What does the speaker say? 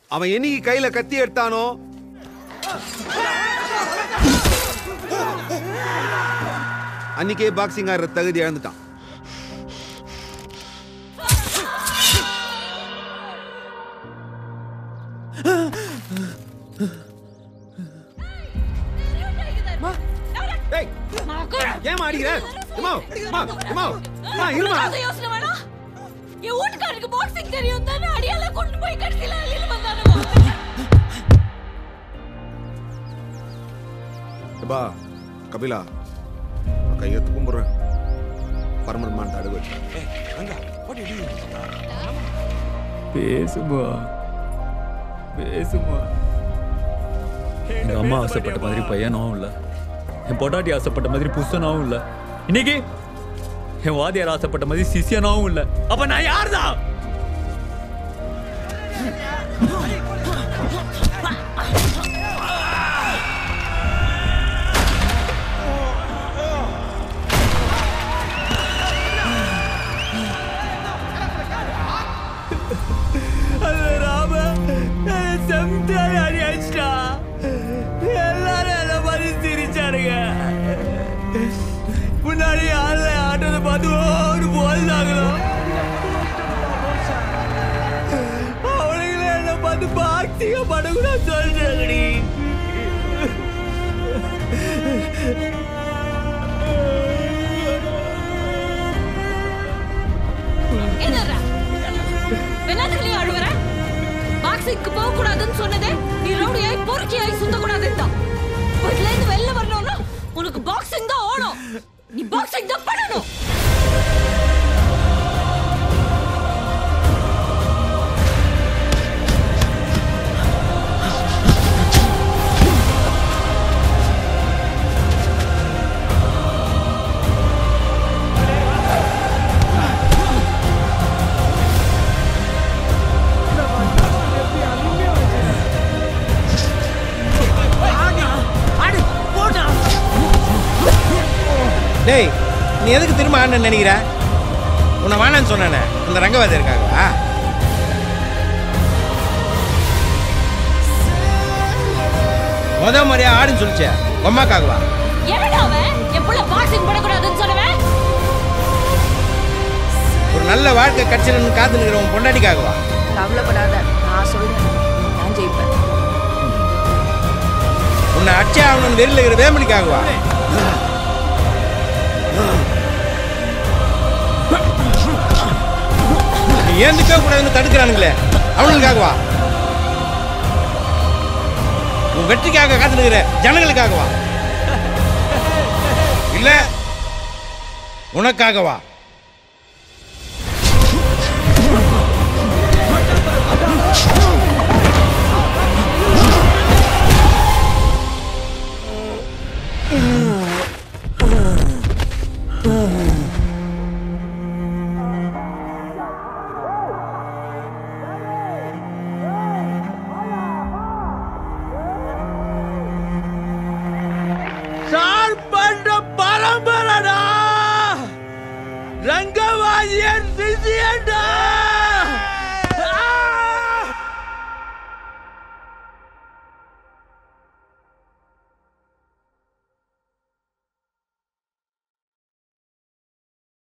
அவன் என்னைக்கு கையில கத்தி எடுத்தானோ அன்னைக்கே பாக்ஸிங் ஆடுற தகுதி இழந்துட்டான் ஏய், ஏம்மா அடிக்கிற? அம்மா, அம்மா, அம்மா, அம்மா, இரும்மா. உனக்கு யோசனை வேணாம்? என் வீட்டுக்காரருக்கு boxing தெரியும் தானே? அடியால கொண்டு போய் கடைசியில வெளியில வந்தானே. எப்பா கபிலா நான் கையெழுத்து கும்பிடுறேன் பரமன்மான் தடவை பேசுமா பேசுமா எங்க அம்மா ஆசைப்பட்ட மாதிரி பையனாவும் இல்ல என் பொட்டாட்டி ஆசைப்பட்ட மாதிரி புருஷனாவும் இல்ல இன்னைக்கு என் வாதியார் ஆசைப்பட்ட மாதிரி சிஷியனாவும் இல்ல அப்ப நான் யார்தான் ராம செம்டாய் அடியாச்சிட்டா எல்லாரும் என்ன மாதிரி சிரிச்சாருங்க முன்னாடி ஆள்ல ஆட்டோல பார்த்து ஒரு போல்தாங்களோ அவனுங்களே என்ன பார்த்து பாக்ஸிங்க படக்கூடாது சொல்றாங்கடி என்னடா? என்னத்துக்கு நீ அழுவுற? boxingக்கு போகக்கூடாதுன்னு சொன்னதே, நீ ரவுடியாய், பொறுக்கியாய் சுத்தக்கூடாதுன்னு தான். வீட்ல இருந்து வெளில வரணும்னா, உனக்கு boxing தான் ஓடும். நீ boxing தான் பண்ணணும். டேய் நீ எதுக்கு திரும்ப ஆடணும்னு நினைக்கிற உன்னை வேணான்னு சொன்னானே அந்த ரங்கவாதி இருக்காங்களா முத முறையா ஆடுன்னு சொல்லிச்சே அம்மாக்காகவா எவன்டா அவன்? என் புள்ள boxing பண்ணக்கூடாதுன்னு சொன்னவன்? ஒரு நல்ல வாழ்க்கை கட்சின்னு காத்து நிற்கிற உன் பொண்டாட்டிக்காகவா கவலைப்படாத நான் சொல்றேன் நான் ஜெயிப்பேன் உன்னை அச்சே ஆகணும்னு வெளியில் இருக்கிற வேம்பலிக்காகவா நீ ஏந்துக்க கூடாதுன்னு தடுக்கிறானுங்களே அவனுங்களுக்காகவா உன் வெற்றிக்காக காத்து நிற்கிற ஜனங்களுக்காகவா இல்ல உனக்காகவா சார் பண்ற பரம்பரடா ரங்கவாதியன் சிசியண்டா